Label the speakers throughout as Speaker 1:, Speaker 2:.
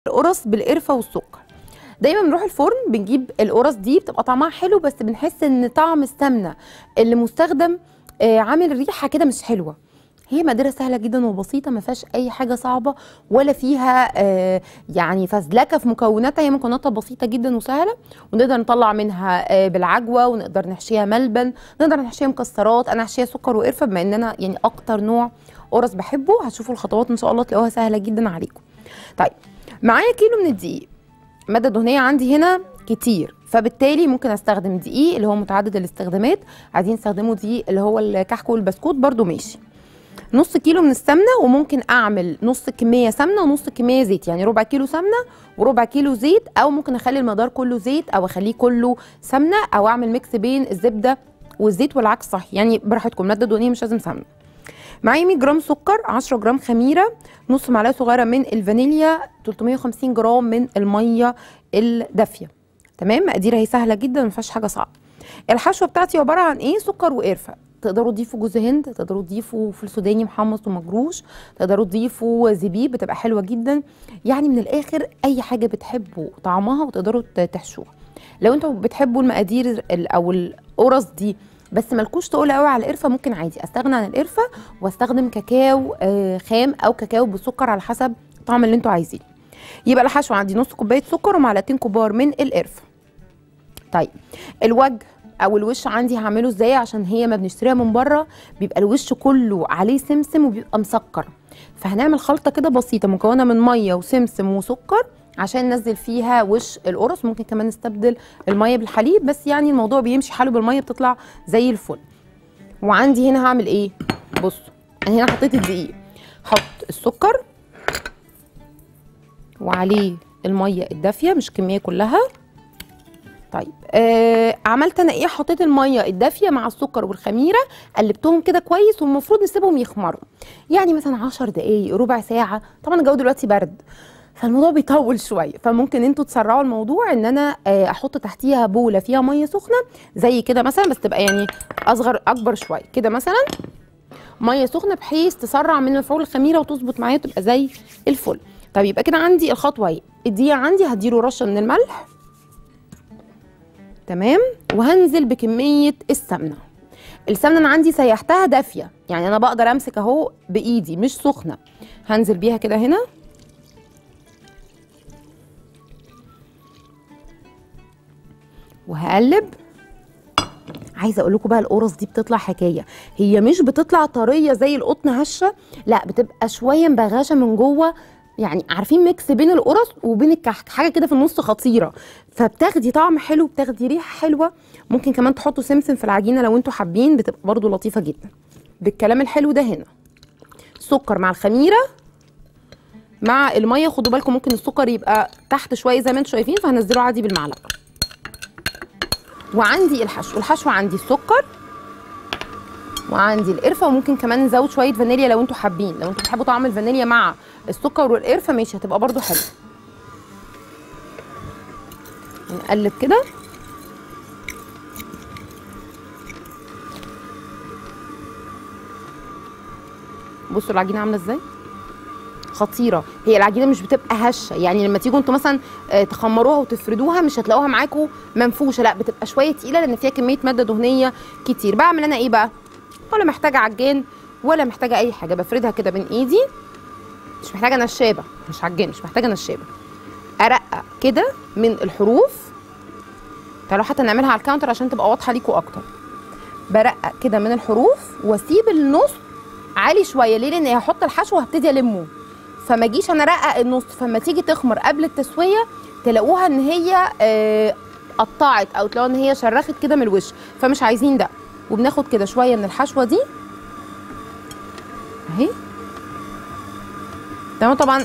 Speaker 1: القرص بالقرفه والسكر دايما بنروح الفرن بنجيب القرص دي بتبقى طعمها حلو بس بنحس ان طعم السمنه اللي مستخدم آه، عامل ريحه كده مش حلوه هي مقدره سهله جدا وبسيطه ما فيهاش اي حاجه صعبه ولا فيها آه، يعني فزلكه في مكوناتها هي مكوناتها بسيطه جدا وسهله ونقدر نطلع منها آه، بالعجوه ونقدر نحشيها ملبن نقدر نحشيها مكسرات انا احشيها سكر وقرفه بما ان انا يعني اكتر نوع قرص بحبه هتشوفوا الخطوات ان شاء الله تلاقوها سهله جدا عليكم طيب معايا كيلو من الدقيق الماده الدهنيه عندي هنا كتير فبالتالي ممكن استخدم دقيق اللي هو متعدد الاستخدامات عايزين تستخدموا دقيق اللي هو الكحك والبسكوت برده ماشي نص كيلو من السمنه وممكن اعمل نص كميه سمنه ونص كميه زيت يعني ربع كيلو سمنه وربع كيلو زيت او ممكن اخلي المدار كله زيت او اخليه كله سمنه او اعمل ميكس بين الزبده والزيت والعكس صح يعني براحتكم ماده دهنيه مش لازم سمنه معايا 100 جرام سكر 10 جرام خميره نص معلقه صغيره من الفانيليا 350 جرام من الميه الدافيه تمام مقادير هي سهله جدا ما فيهاش حاجه صعبه الحشوه بتاعتي عباره عن ايه سكر وقرفه تقدروا تضيفوا جوز هند تقدروا تضيفوا فول سوداني محمص ومجروش تقدروا تضيفوا زبيب بتبقى حلوه جدا يعني من الاخر اي حاجه بتحبوا طعمها وتقدروا ت- تحشوها لو انتوا بتحبوا المقادير ال- او القرص دي بس ملكوش تقول قوي على القرفه ممكن عادي استغنى عن القرفه واستخدم كاكاو آه، خام او كاكاو بالسكر على حسب الطعم اللي انتوا عايزينه يبقى الحشو عندي نص كوبايه سكر ومعلقتين كبار من القرفه طيب الوجه او الوش عندي هعمله ازاي عشان هي ما بنشتريها من بره بيبقى الوش كله عليه سمسم وبيبقى مسكر فهنعمل خلطه كده بسيطه مكونه من ميه وسمسم وسكر عشان ننزل فيها وش القرص ممكن كمان نستبدل الميه بالحليب بس يعني الموضوع بيمشي حاله بالميه بتطلع زي الفل وعندي هنا هعمل ايه بصوا انا هنا حطيت الدقيق حط السكر وعليه الميه الدافيه مش كميه كلها طيب آه عملت انا ايه حطيت الميه الدافيه مع السكر والخميره قلبتهم كده كويس والمفروض نسيبهم يخمروا يعني مثلا 10 دقايق ربع ساعه طبعا الجو دلوقتي برد فالموضوع بيطول شويه فممكن انتوا تسرعوا الموضوع ان انا آه احط تحتيها بوله فيها ميه سخنه زي كده مثلا بس تبقى يعني اصغر اكبر شويه كده مثلا ميه سخنه بحيث تسرع من مفعول الخميره وتظبط معايا تبقى زي الفل طب يبقى كده عندي الخطوه اهي الدقيق عندي هديله رشه من الملح تمام وهنزل بكميه السمنه السمنه انا عندي سيحتها دافيه يعني انا بقدر امسك اهو بايدي مش سخنه هنزل بيها كده هنا وهقلب عايزه اقول لكم بقى القرص دي بتطلع حكايه هي مش بتطلع طريه زي القطن هشه لا بتبقى شويه مبغشه من جوه يعني عارفين ميكس بين القرص وبين الكحك حاجه كده في النص خطيره فبتاخدي طعم حلو بتاخدي ريحه حلوه ممكن كمان تحطوا سمسم في العجينه لو انتوا حابين بتبقى برضو لطيفه جدا بالكلام الحلو ده هنا سكر مع الخميره مع الميه خدوا بالكم ممكن السكر يبقى تحت شويه زي ما انتوا شايفين فهنزله عادي بالمعلقه وعندي الحشو الحشو عندي السكر وعندي القرفه وممكن كمان نزود شويه فانيليا لو انتوا حابين لو انتوا بتحبوا طعم الفانيليا مع السكر والقرفه ماشي هتبقى برضو حلوه نقلب كده بصوا العجينه عامله ازاي خطيره هي العجينه مش بتبقى هشه يعني لما تيجوا انتوا مثلا آه، تخمروها وتفردوها مش هتلاقوها معاكم منفوشه لا بتبقى شويه تقيله لان فيها كميه ماده دهنيه كتير بعمل انا ايه بقى ولا محتاجه عجان ولا محتاجه اي حاجه بفردها كده بين ايدي مش محتاجه نشابه مش عجان مش محتاجه نشابه ارقق كده من الحروف تعالوا حتى نعملها على الكاونتر عشان تبقى واضحه ليكوا اكتر برقق كده من الحروف واسيب النص عالي شويه ليه لان هحط الحشو وهبتدي المه فما اجيش انا ارقق النص فما تيجي تخمر قبل التسويه تلاقوها ان هي آه، قطعت او تلاقوها ان هي شرخت كده من الوش فمش عايزين ده وبناخد كده شويه من الحشوه دي اهي تمام طبعا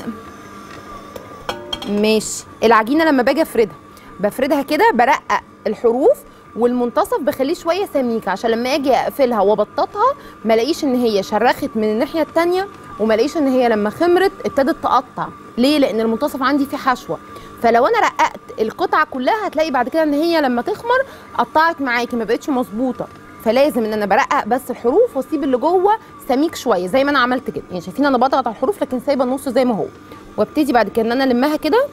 Speaker 1: ماشي العجينه لما باجي افردها بفردها كده برقق الحروف والمنتصف بخليه شويه سميك عشان لما اجي اقفلها وابططها ما الاقيش ان هي شرخت من الناحيه التانية وما الاقيش ان هي لما خمرت ابتدت تقطع ليه لان المنتصف عندي فيه حشوه فلو انا رققت القطعه كلها هتلاقي بعد كده ان هي لما تخمر قطعت معاكي ما بقتش مظبوطه فلازم ان انا برقق بس الحروف واسيب اللي جوه سميك شويه زي ما انا عملت كده يعني شايفين انا بضغط على الحروف لكن سايبه النص زي ما هو وابتدي بعد كده ان انا المها كده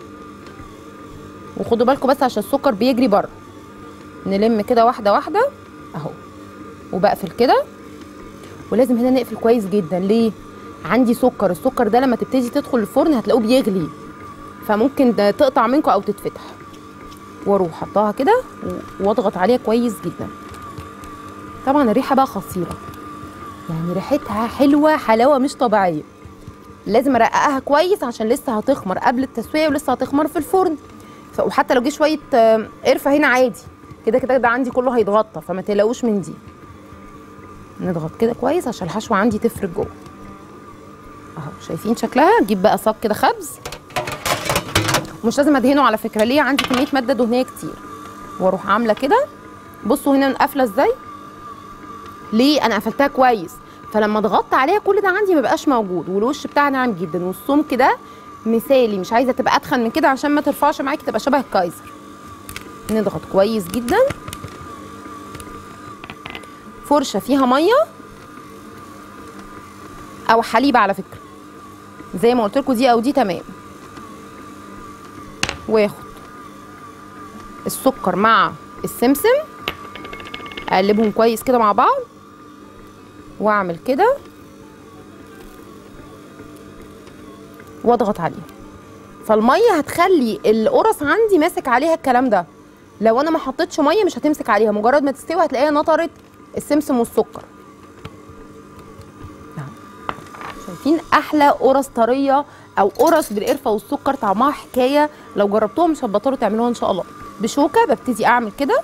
Speaker 1: وخدوا بالكم بس عشان السكر بيجري بره نلم كده واحده واحده اهو وبقفل كده ولازم هنا نقفل كويس جدا ليه عندي سكر السكر ده لما تبتدي تدخل الفرن هتلاقوه بيغلي فممكن ده تقطع منكم او تتفتح واروح حطاها كده و- واضغط عليها كويس جدا طبعا الريحه بقى خطيره يعني ريحتها حلوه حلاوه مش طبيعيه لازم ارققها كويس عشان لسه هتخمر قبل التسويه ولسه هتخمر في الفرن ف- وحتى لو جه شويه آه، قرفه هنا عادي كده كده ده عندي كله هيتغطى فما تقلقوش من دي نضغط كده كويس عشان الحشوه عندي تفرد جوه اهو شايفين شكلها اجيب بقى صاج كده خبز مش لازم ادهنه على فكره ليه عندي كميه ماده دهنيه كتير واروح عامله كده بصوا هنا قافله ازاي ليه انا قفلتها كويس فلما ضغطت عليها كل ده عندي ما بقاش موجود والوش بتاعها ناعم جدا والسمك ده مثالي مش عايزه تبقى اتخن من كده عشان ما ترفعش معاكي تبقى شبه الكايزر نضغط كويس جدا فرشه فيها ميه او حليب على فكره زي ما قلت لكم دي او دي تمام واخد السكر مع السمسم اقلبهم كويس كده مع بعض واعمل كده واضغط عليهم فالميه هتخلي القرص عندي ماسك عليها الكلام ده لو انا ما حطيتش ميه مش هتمسك عليها مجرد ما تستوي هتلاقيها نطرت السمسم والسكر أهو. شايفين احلى قرص طريه او قرص بالقرفه والسكر طعمها حكايه لو جربتوها مش هتبطلوا تعملوها ان شاء الله بشوكه ببتدي اعمل كده